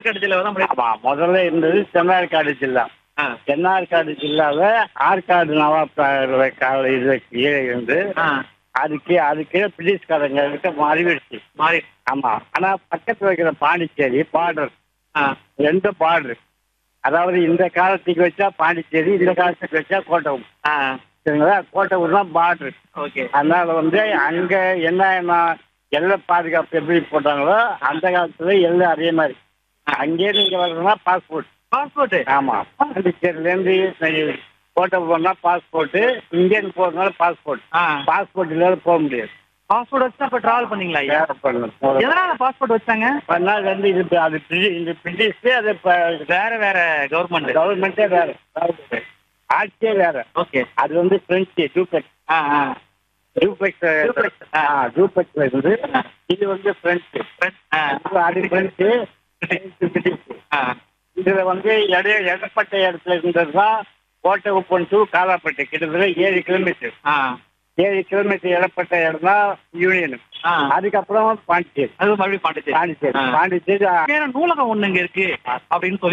ஆற்காடு ஜில்லாவை தான் முன்னாடி- ஆமா முதல்ல இருந்தது தென்னார்காடு ஜில்லா ஆ, தென்னார்காடு ஜில்லாவை ஆற்காடு நவாப் கால இது கீழே இருந்து ஆ, அதுக்கு அதுக்கு பிரிட்டிஷ்காரங்க கிட்ட மாறிடுச்சு மாறி ஆமா ஆனா பக்கத்துல இருக்கிற பாண்டிச்சேரி பார்டர் ஆ, ரெண்டு பார்டர் அதாவது இந்த காலத்துக்கு வச்சா பாண்டிச்சேரி இந்த காலத்துக்கு வச்சா கோட்டை ஆ, சரிங்களா கோட்டை தான் பார்டர் ஓகே அதனால வந்து அங்க என்ன என்ன எல்லை பாதுகாப்பு எப்படி போட்டாங்களோ அந்த காலத்துல எல்லை அதே மாதிரி அங்கே நீங்க வரணும்னா பாஸ்போர்ட் பாஸ்போர்ட் ஆமா பாண்டிச்சேரில இருந்து கோட்டை போனா பாஸ்போர்ட் இந்தியன் போறதுனால பாஸ்போர்ட் ஆ பாஸ்போர்ட் இல்லாத போக முடியாது பாஸ்போர்ட் வச்சு அப்ப டிராவல் பண்ணீங்களா ஐயா வேற பண்ணணும் எதனால பாஸ்போர்ட் வச்சாங்க பண்ணால் வந்து இது இப்ப அது பிரி- இந்த பிரிட்டிஷ் அது இப்ப வேற வேற கவர்மெண்ட் கவர்மெண்ட்டே வேற ஆட்சியே வேற ஓகே அது வந்து பிரெஞ்சு டூபெக்ஸ் ஆ ஆ டூபெக்ஸ் Duplex, ஆ. டூபெக்ஸ்ல இருந்து இது வந்து பிரெஞ்சு ஆ, அது பிரெஞ்சு பிரிட்டிஷ் ஆ, இதுல வந்து இடைய இடப்பட்ட இடத்துல இருந்தது தான் கோட்டை உப்பன் டு காலாப்பட்டு கிட்டத்தட்ட ஏழு கிலோமீட்டர் ஆ, ஏழு கிலோமீட்டர் இடப்பட்ட இடம் தான் யூனியன் ஆ. அதுக்கப்புறம் பாண்டிச்சேரி அது மறுபடியும் பாண்டிச்சேரி பாண்டிச்சேரி ஆ. பாண்டிச்சேரி வேற நூலகம் ஒண்ணு இங்க இருக்கு அப்படின்னு சொல்லி